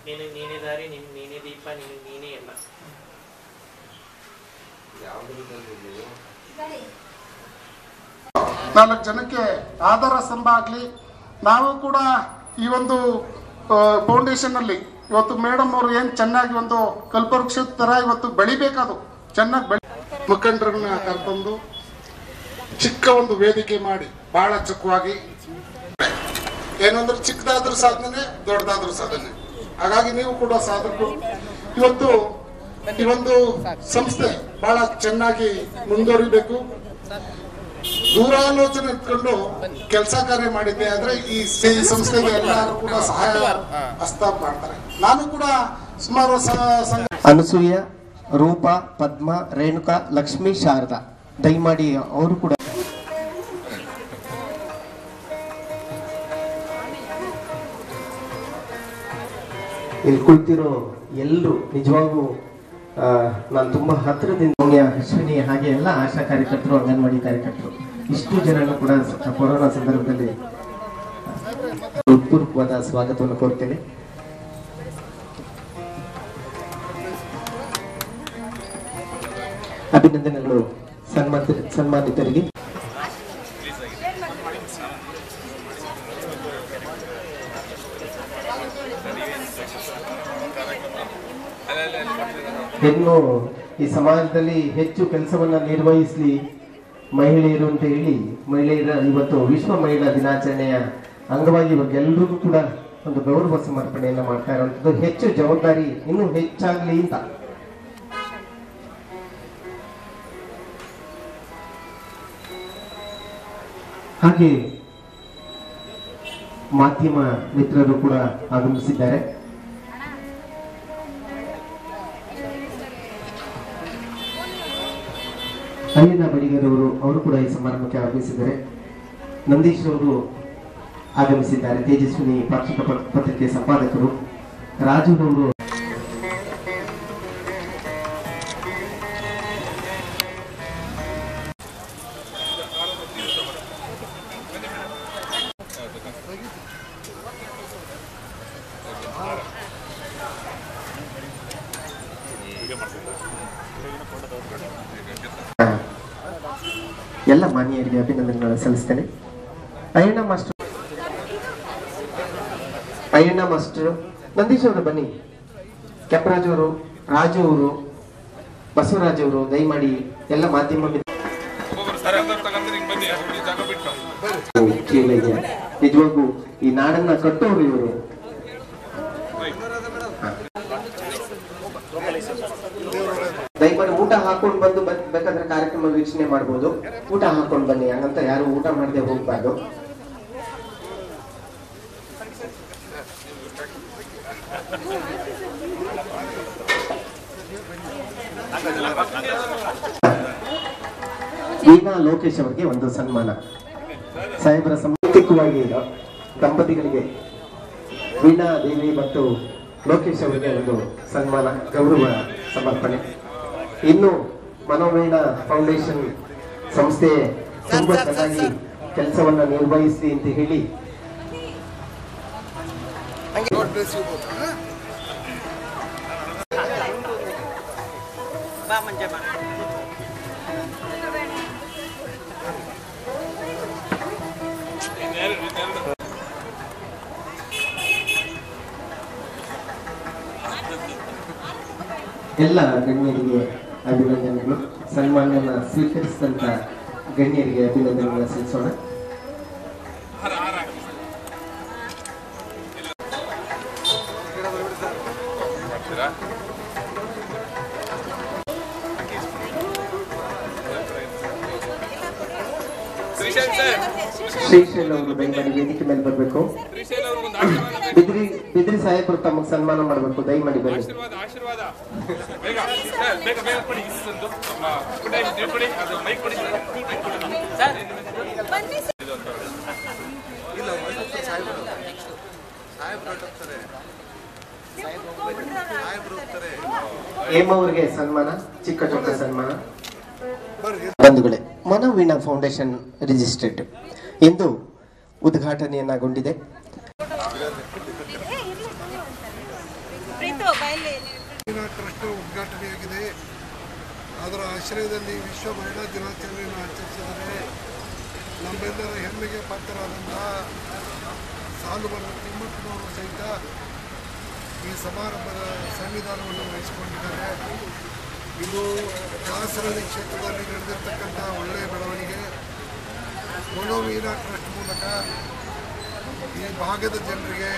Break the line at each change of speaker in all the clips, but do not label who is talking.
ನಿನಗೆ ನೀನೇ ದಾರಿ ನಿನ್ ನೀನೇ ದೀಪ ನಿನಗೆ ನೀನೇ ಎಲ್ಲ
ನಾಲ್ಕು ಜನಕ್ಕೆ ಆಧಾರ ಸ್ತಂಭ ಆಗಲಿ ನಾವು ಕೂಡ ಈ ಒಂದು ಫೌಂಡೇಶನ್ ಅಲ್ಲಿ ಇವತ್ತು ಮೇಡಮ್ ಅವರು ಏನು ಚೆನ್ನಾಗಿ ಒಂದು ಕಲ್ಪವೃಕ್ಷದ ತರ ಇವತ್ತು ಬೆಳಿಬೇಕದು ಚೆನ್ನಾಗಿ ಬೆಳಿ ಮುಖಂಡರನ್ನ ಕರ್ಕೊಂಡು ಚಿಕ್ಕ ಒಂದು ವೇದಿಕೆ ಮಾಡಿ ಬಹಳ ಚುಕ್ಕವಾಗಿ ಏನಂದ್ರೆ ಚಿಕ್ಕದಾದ್ರೂ ಸಾಧನೆ ದೊಡ್ಡದಾದ್ರೂ ಸಾಧನೆ ಹಾಗಾಗಿ ನೀವು ಕೂಡ ಸಾಧಕರು ಇವತ್ತು ಈ ಒಂದು ಸಂಸ್ಥೆ ಬಹಳ ಚೆನ್ನಾಗಿ ಮುಂದುವರಿಬೇಕು ದೂರಾಲೋಚನೆ ಇಟ್ಕೊಂಡು ಕೆಲಸ ಕಾರ್ಯ ಮಾಡಿದ್ದೆ ಆದ್ರೆ ಈ ಸ- ಈ ಸಂಸ್ಥೆಗೆ ಎಲ್ಲರೂ ಕೂಡ ಸಹಾಯ ಹಸ್ತ ಮಾಡ್ತಾರೆ ನಾನು ಕೂಡ ಸುಮಾರು ಸ- ಸಂಘ
ಅನಸೂಯ ರೂಪ ಪದ್ಮ ರೇಣುಕಾ ಲಕ್ಷ್ಮಿ ಶಾರದಾ ದಯಮಾಡಿ ಅವರು ಕೂಡ ಇಲ್ಲಿ ಕುಳಿತಿರೋ ಎಲ್ಲರೂ ನಿಜವಾಗೂ ನಾನು ತುಂಬಾ ಹತ್ತಿರದಿಂದ ಸೌಮ್ಯ, ಅಶ್ವಿನಿ ಹಾಗೆ ಎಲ್ಲ ಆಶಾ ಕಾರ್ಯಕರ್ತರು ಅಂಗನವಾಡಿ ಕಾರ್ಯಕರ್ತರು ಇಷ್ಟು ಜನರು ಕೂಡ ಸ- ಕೊರೋನಾ ಸಂದರ್ಭದಲ್ಲಿ ಹೃತ್ಪೂರ್ವಕವಾದ ಸ್ವಾಗತವನ್ನು ಕೋರ್ತೇನೆ ಅಭಿನಂದನೆಗಳು ಸನ್ಮಾನಿತ ಸನ್ಮಾನಿತರಿಗೆ ಹೆಣ್ಣು ಈ ಸಮಾಜದಲ್ಲಿ ಹೆಚ್ಚು ಕೆಲಸವನ್ನ ನಿರ್ವಹಿಸಲಿ ಮಹಿಳೆಯರು ಅಂತ ಹೇಳಿ ಮಹಿಳೆಯರ ಇವತ್ತು ವಿಶ್ವ ಮಹಿಳಾ ದಿನಾಚರಣೆಯ ಅಂಗವಾಗಿ ಇವಾಗ ಎಲ್ರಿಗೂ ಕೂಡ ಒಂದು ಗೌರವ ಸಮರ್ಪಣೆಯನ್ನ ಮಾಡ್ತಾ ಇರುವಂತದ್ದು ಹೆಚ್ಚು ಜವಾಬ್ದಾರಿ ಇನ್ನೂ ಹೆಚ್ಚಾಗ್ಲಿ ಅಂತ ಹಾಗೆ ಮಾಧ್ಯಮ ಮಿತ್ರರು ಕೂಡ ಆಗಮಿಸಿದ್ದಾರೆ ಅಲ್ಲಿನ ಬಡಿಗರವರು ಅವರು ಕೂಡ ಈ ಸಮಾರಂಭಕ್ಕೆ ಆಗಮಿಸಿದ್ದಾರೆ ನಂದೀಶ್ ಅವರು ಆಗಮಿಸಿದ್ದಾರೆ ತೇಜಸ್ವಿನಿ ಪಾಕ್ಷಿಕ ಪತ್- ಪತ್ರಿಕೆ ಸಂಪಾದಕರು ರಾಜು ಅವರು ಎಲ್ಲ ಮಾನ್ಯರಿಗೆ ಅಭಿನಂದನೆಗಳನ್ನು ಸಲ್ಲಿಸ್ತೇನೆ ಅಯ್ಯಣ್ಣ ಮಾಸ್ಟರ್ ಅಯ್ಯಣ್ಣ ಮಾಸ್ಟರ್ ನಂದೀಶ್ ಅವರು ಬನ್ನಿ ಕೆಂಪರಾಜ್ ಅವರು ರಾಜು ಅವರು ಬಸವರಾಜ್ ಅವರು ದಯಮಾಡಿ ಎಲ್ಲ ಮಾಧ್ಯಮ ಮಿತ್ರ- ಚೀಲ ಇದೆ. ನಿಜವಾಗೂ ಈ ನಾಡನ್ನ ಕಟ್ಟೋರು ಇವರು ದಯಮಾಡಿ ಊಟ ಹಾಕೊಂಡು ಬಂದು ಬ- ಬೇಕಾದ್ರೆ ಕಾರ್ಯಕ್ರಮ ವೀಕ್ಷಣೆ ಮಾಡ್ಬೋದು ಊಟ ಹಾಕೊಂಡು ಬನ್ನಿ ಹಂಗಂತ ಯಾರು ಊಟ ಮಾಡದೆ ಹೋಗ್ಬಾರ್ದು ವೀಣಾ ಲೋಕೇಶ್ ಅವರಿಗೆ ಒಂದು ಸನ್ಮಾನ ಸಾಹೇಬರ ಸಾಂಸ್ಕೃತಿಕವಾಗಿ ದಂಪತಿಗಳಿಗೆ ವೀಣಾ ದೇವಿ ಮತ್ತು ಲೋಕೇಶ್ ಅವರಿಗೆ ಒಂದು ಸನ್ಮಾನ ಗೌರವ ಸಮರ್ಪಣೆ ಇನ್ನು ಮನೋವೀಣಾ ಫೌಂಡೇಶನ್ ಸಂಸ್ಥೆ ತುಂಬಾ ಚೆನ್ನಾಗಿ ಕೆಲಸವನ್ನ ನಿರ್ವಹಿಸಿ ಅಂತ ಹೇಳಿ
ಬಾ ಮಂಜ ಬಾ
ಎಲ್ಲ ಗಣ್ಯರಿಗೆ ಅಭಿನಂದನೆಗಳು ಸನ್ಮಾನನ ಸ್ವೀಕರಿಸಿದಂತ ಗಣ್ಯರಿಗೆ ಅಭಿನಂದನೆಗಳನ್ನು ಸಲ್ಲಿಸೋಣ ಶ್ರೀಶೈಲ್ ಅವರು ದಯಮಾಡಿ ವೇದಿಕೆ ಮೇಲೆ ಬರಬೇಕು ಬಿದ್ರಿ ಬಿದ್ರಿ ಸಾಹೇಬರು ತಮಗೆ ಸನ್ಮಾನ ಮಾಡಬೇಕು ದಯಮಾಡಿ ಬನ್ನಿ
ಆಶೀರ್ವಾದ ಆಶೀರ್ವಾದ ಬೇಗ ಏ, ಬೇಗ ಬೇಗ ಕೊಡಿ ಇಷ್ಟೊಂದು ನಮ್ಮ ಕೊಡಿ ನೀವು ಕೊಡಿ ಅದು ಮೈಕ್ ಕೊಡಿ ಸರ್
ಹೇಮ ಅವರಿಗೆ ಸನ್ಮಾನ ಚಿಕ್ಕ ಚೊಕ್ಕ ಸನ್ಮಾನ ಬಂಧುಗಳೇ ಮನೋವೀಣಾ ಫೌಂಡೇಶನ್ ರಿಜಿಸ್ಟ್ರೇಡ್ ಇಂದು ಉದ್ಘಾಟನೆಯನ್ನಗೊಂಡಿದೆ
ಆಯ್ತು ಬಯಲಿ
ಮಹಿಳಾ ಟ್ರಸ್ಟ್ ಉದ್ಘಾಟನೆಯಾಗಿದೆ ಅದರ ಆಶ್ರಯದಲ್ಲಿ ವಿಶ್ವ ಮಹಿಳಾ ದಿನಾಚರಣೆಯನ್ನು ಆಚರಿಸಿದರೆ ನಮ್ಮೆಲ್ಲರ ಹೆಮ್ಮೆಗೆ ಪಾತ್ರರಾದಂತಹ ಸಾಲು ಬರುವ ತಿಮ್ಮಪ್ಪನವರು ಸಹಿತ ಈ ಸಮಾರಂಭದ ಸಂವಿಧಾನವನ್ನು ವಹಿಸಿಕೊಂಡಿದ್ದಾರೆ ಇದು ದಾಸರಳ್ಳಿ ಕ್ಷೇತ್ರದಲ್ಲಿ ನಡೆದಿರ್ತಕ್ಕಂಥ ಒಳ್ಳೆಯ ಬೆಳವಣಿಗೆ ಮನೋವೀರ ಟ್ರಸ್ಟ್ ಮೂಲಕ ಈ ಭಾಗದ ಜನರಿಗೆ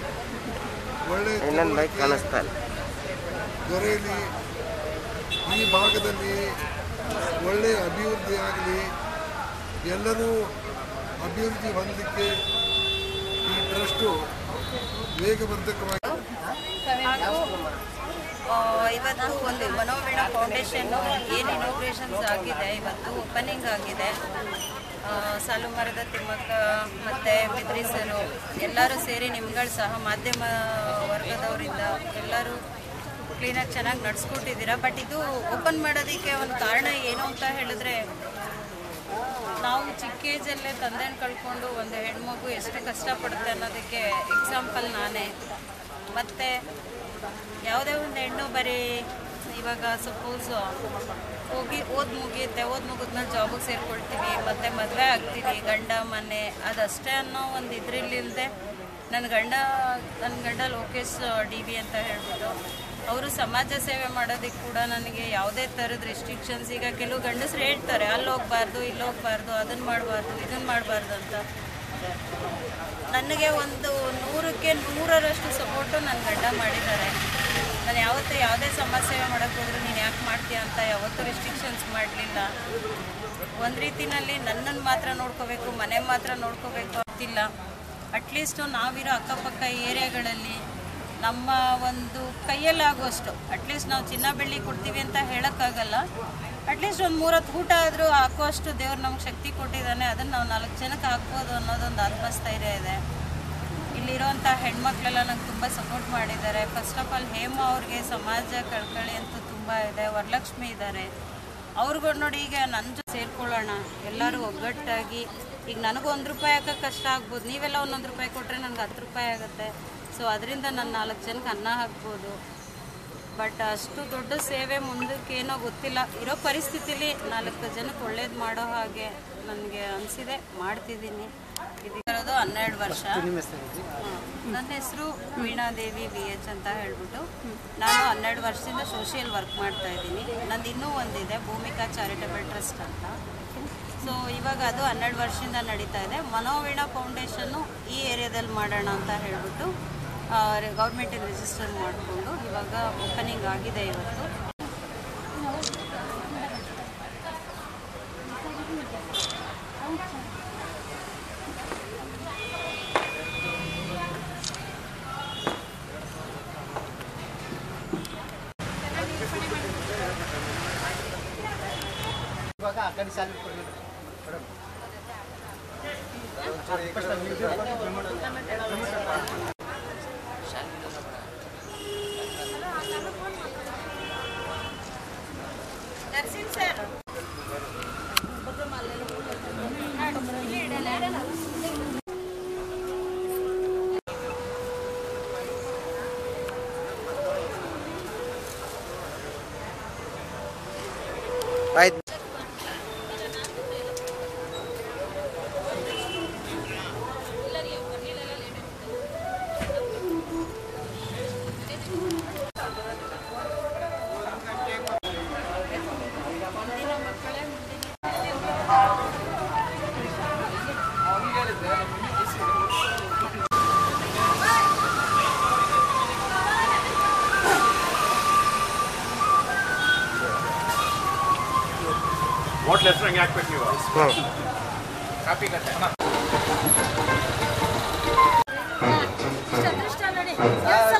ಒಳ್ಳೆಯ ಕಾಣಿಸ್ತಾರೆ ದೊರೆಯಲಿ ಈ ಭಾಗದಲ್ಲಿ ಒಳ್ಳೆಯ ಅಭಿವೃದ್ಧಿ ಆಗಲಿ ಎಲ್ಲರೂ ಅಭಿವೃದ್ಧಿ ಹೊಂದಲಿಕ್ಕೆ ಈ ಟ್ರಸ್ಟು ವೇಗವರ್ಧಕವಾಗಿ
ಹಾಗೂ ಆ, ಇವತ್ತು ಒಂದು ಮನೋವೀಣ ಫೌಂಡೇಶನ್ ಏನು ಇನೋಗ್ರೇಷನ್ಸ್ ಆಗಿದೆ ಇವತ್ತು ಓಪನಿಂಗ್ ಆಗಿದೆ ಆ, ಸಾಲು ಮರದ ತಿಮ್ಮಕ್ಕ ಮತ್ತು ಬಿದ್ರಿಸರು ಎಲ್ಲರೂ ಸೇರಿ ನಿಮ್ಗಳು ಸಹ ಮಾಧ್ಯಮ ವರ್ಗದವರಿಂದ ಎಲ್ಲರೂ ಕ್ಲೀನಾಗಿ ಚೆನ್ನಾಗಿ ನಡ್ಸ್ಕೊಟ್ಟಿದ್ದೀರಾ ಬಟ್ ಇದು ಓಪನ್ ಮಾಡೋದಕ್ಕೆ ಒಂದು ಕಾರಣ ಏನು ಅಂತ ಹೇಳಿದ್ರೆ ನಾವು ಚಿಕ್ಕ ಏಜಲ್ಲೇ ತಂದೆನ ಕಳ್ಕೊಂಡು ಒಂದು ಹೆಣ್ಮಗು ಎಷ್ಟು ಕಷ್ಟಪಡುತ್ತೆ ಅನ್ನೋದಕ್ಕೆ ಎಕ್ಸಾಂಪಲ್ ನಾನೇ ಮತ್ತು ಯಾವುದೇ ಒಂದು ಹೆಣ್ಣು ಬರೀ ಇವಾಗ ಸಪೋಸ್ ಹೋಗಿ ಓದ್ ಮುಗಿಯುತ್ತೆ ಓದ್ ಮುಗಿದ್ಮೇಲೆ ಜಾಬಿಗೆ ಸೇರ್ಕೊಳ್ತೀವಿ ಮತ್ತು ಮದುವೆ ಆಗ್ತೀವಿ ಗಂಡ ಮನೆ ಅದಷ್ಟೇ ಅನ್ನೋ ಒಂದು ಇದ್ರಲ್ಲಿಲ್ಲದೆ ನನ್ನ ಗಂಡ ನನ್ನ ಗಂಡ ಲೋಕೇಶ್ ಡಿ ಬಿ ಅಂತ ಹೇಳ್ಬಿಟ್ಟು ಅವರು ಸಮಾಜ ಸೇವೆ ಮಾಡೋದಕ್ಕೆ ಕೂಡ ನನಗೆ ಯಾವುದೇ ಥರದ ರೆಸ್ಟ್ರಿಕ್ಷನ್ಸ್ ಈಗ ಕೆಲವು ಗಂಡಸರು ಹೇಳ್ತಾರೆ ಅಲ್ಲಿ ಹೋಗ್ಬಾರ್ದು ಇಲ್ಲಿ ಹೋಗ್ಬಾರ್ದು ಅದನ್ನು ಮಾಡಬಾರ್ದು ಇದನ್ನು ಮಾಡಬಾರ್ದು ಅಂತ ನನಗೆ ಒಂದು ನೂರಕ್ಕೆ ನೂರರಷ್ಟು ಸಪೋರ್ಟು ನನ್ನ ಗಂಡ ಮಾಡಿದ್ದಾರೆ ನಾನು ಯಾವತ್ತೂ ಯಾವುದೇ ಸಮಾಜ ಸೇವೆ ಮಾಡೋಕ್ಕೆ ಹೋದ್ರು ನೀನು ಯಾಕೆ ಮಾಡ್ತೀಯ ಅಂತ ಯಾವತ್ತೂ ರೆಸ್ಟ್ರಿಕ್ಷನ್ಸ್ ಮಾಡಲಿಲ್ಲ ಒಂದು ರೀತಿನಲ್ಲಿ ನನ್ನನ್ನು ಮಾತ್ರ ನೋಡ್ಕೋಬೇಕು ಮನೆ ಮಾತ್ರ ನೋಡ್ಕೋಬೇಕು ಅಂತಿಲ್ಲ ಅಟ್ಲೀಸ್ಟು ನಾವಿರೋ ಅಕ್ಕಪಕ್ಕ ಏರಿಯಾಗಳಲ್ಲಿ ನಮ್ಮ ಒಂದು ಕೈಯಲ್ಲಾಗುವಷ್ಟು ಅಟ್ಲೀಸ್ಟ್ ನಾವು ಚಿನ್ನ ಬೆಳ್ಳಿ ಕೊಡ್ತೀವಿ ಅಂತ ಹೇಳೋಕ್ಕಾಗಲ್ಲ ಅಟ್ಲೀಸ್ಟ್ ಒಂದು ಮೂರತ್ತು ಊಟ ಆದರೂ ಹಾಕುವಷ್ಟು ದೇವ್ರು ನಮ್ಗೆ ಶಕ್ತಿ ಕೊಟ್ಟಿದ್ದಾನೆ ಅದನ್ನು ನಾವು ನಾಲ್ಕು ಜನಕ್ಕೆ ಹಾಕ್ಬೋದು ಅನ್ನೋದೊಂದು ಆತ್ಮಸ್ಥೈರ್ಯ ಇದೆ ಇಲ್ಲಿರೋಂಥ ಹೆಣ್ಮಕ್ಳೆಲ್ಲ ನಂಗೆ ತುಂಬ ಸಪೋರ್ಟ್ ಮಾಡಿದ್ದಾರೆ ಫಸ್ಟ್ ಆಫ್ ಆಲ್ ಹೇಮ ಅವ್ರಿಗೆ ಸಮಾಜ ಕಳ್ಕಳಿ ಅಂತೂ ತುಂಬ ಇದೆ ವರಲಕ್ಷ್ಮಿ ಇದ್ದಾರೆ ಅವ್ರಿಗೂ ನೋಡಿ ಈಗ ನನ್ನ ಜೊತೆ ಸೇರ್ಕೊಳ್ಳೋಣ ಎಲ್ಲರೂ ಒಗ್ಗಟ್ಟಾಗಿ ಈಗ ನನಗೂ ಒಂದು ರೂಪಾಯಿ ಹಾಕೋಕ್ಕೆ ಕಷ್ಟ ಆಗ್ಬೋದು ನೀವೆಲ್ಲ ಒಂದೊಂದು ರೂಪಾಯಿ ಕೊಟ್ಟರೆ ನನಗೆ ಹತ್ತು ರೂಪಾಯಿ ಆಗುತ್ತೆ ಸೊ ಅದರಿಂದ ನಾನು ನಾಲ್ಕು ಜನಕ್ಕೆ ಅನ್ನ ಹಾಕ್ಬೋದು ಬಟ್ ಅಷ್ಟು ದೊಡ್ಡ ಸೇವೆ ಮುಂದಕ್ಕೆ ಏನೋ ಗೊತ್ತಿಲ್ಲ ಇರೋ ಪರಿಸ್ಥಿತಿಲಿ ನಾಲ್ಕು ಜನಕ್ಕೆ ಒಳ್ಳೇದು ಮಾಡೋ ಹಾಗೆ ನನಗೆ ಅನಿಸಿದೆ ಮಾಡ್ತಿದ್ದೀನಿ ಇದು ಇರೋದು ಹನ್ನೆರಡು ವರ್ಷ ಹ್ಮ್. ನನ್ನ ಹೆಸರು ವೀಣಾದೇವಿ ವಿ ಎಚ್ ಅಂತ ಹೇಳ್ಬಿಟ್ಟು ನಾನು ಹನ್ನೆರಡು ವರ್ಷದಿಂದ ಸೋಷಿಯಲ್ ವರ್ಕ್ ಮಾಡ್ತಾ ಇದ್ದೀನಿ ನಂದು ಇನ್ನೂ ಒಂದಿದೆ ಭೂಮಿಕಾ ಚಾರಿಟಬಲ್ ಟ್ರಸ್ಟ್ ಅಂತ ಸೊ ಇವಾಗ ಅದು ಹನ್ನೆರಡು ವರ್ಷದಿಂದ ನಡೀತಾ ಇದೆ ಮನೋವೀಣಾ ಫೌಂಡೇಶನ್ನು ಈ ಏರಿಯಾದಲ್ಲಿ ಮಾಡೋಣ ಅಂತ ಹೇಳ್ಬಿಟ್ಟು ಗೌರ್ಮೆಂಟಿಗೆ ರಿಜಿಸ್ಟರ್ ಮಾಡಿಕೊಂಡು ಇವಾಗ ಓಪನಿಂಗ್ ಆಗಿದೆ ಇವತ್ತು ನರ್ಸಿಂಗ್ ಸರ್
ಹೋಟ್ಲ್ ಹೆಸರು ಹಂಗೆ ಹಾಕ್ಬೇಕು ನೀವು ಕಾಪಿ ಕಟ್ಟೆ
ಅದೃಷ್ಟ ನೋಡಿ